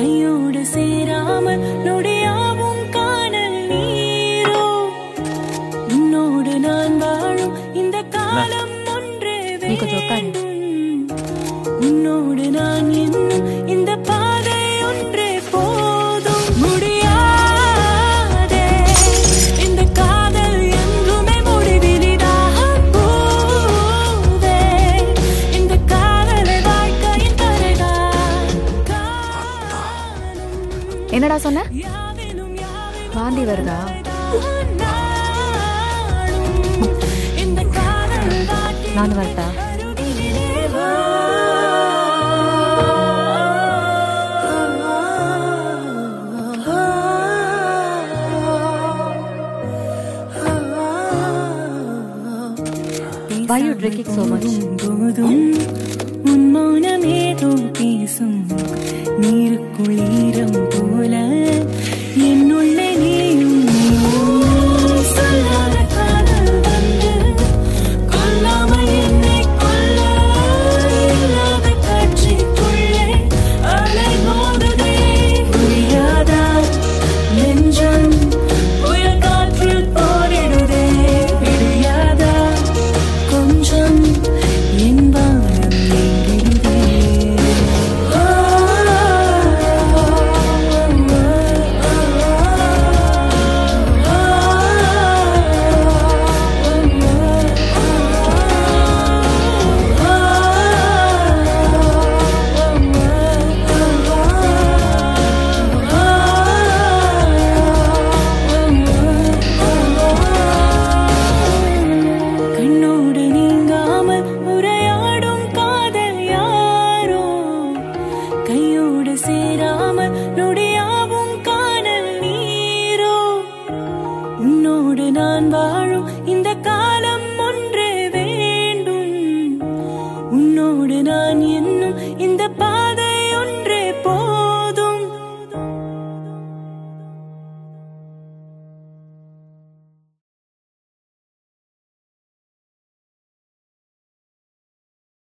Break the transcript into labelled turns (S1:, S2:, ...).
S1: கையோடு சேராமல் நொடியாவும் காணல் நீரோ உன்னோடு நான் வாழும் இந்த காலம் ஒன்றே
S2: நீ கொஞ்சம் உட்காரு.
S1: வேண்டும். உன்னோடு நான் என்னும் இந்த பாதை ஒன்றே போதும் முடியாதே இந்த காதல் என்றுமே முடிவிலிதாக போவே இந்த காதலை வாழ்க்கையின் தரைதான் காணும்
S2: என்னடா சொன்ன
S1: யாவிலும் யாவிலும்
S2: வாந்தி வருதா
S1: இந்த காதல் வாழ்க்கை
S2: நான் வரட்டா
S1: அருகிலே வா.
S2: Why you drinking so much?
S1: போதும் உன் மௌனமேதோ பேசும் நீருக்குள் ஈரம் போல என்னுள்ளே நீயும் நீயும் சொல்லாத காதல் வந்து கொல்லாமல் என்னை கொல்ல இல்லாத காட்சிக்குள்ளே அலை மோதுதே புரியாதா நெஞ்சம் புயல் காற்றில் போரிடுதே விடியாதா கொஞ்சம் என் வானம் எங்கிருதே கண்ணோடு நீங்காமல் உரையாடும் காதல் யாரோ கையோடு சேராமல் நொடியாவும் காணல் நீரோ உன்னோடு நான் வாழும் இந்த காலம் ஒன்றே வேண்டும் உன்னோடு நான் என்னும் இந்த பா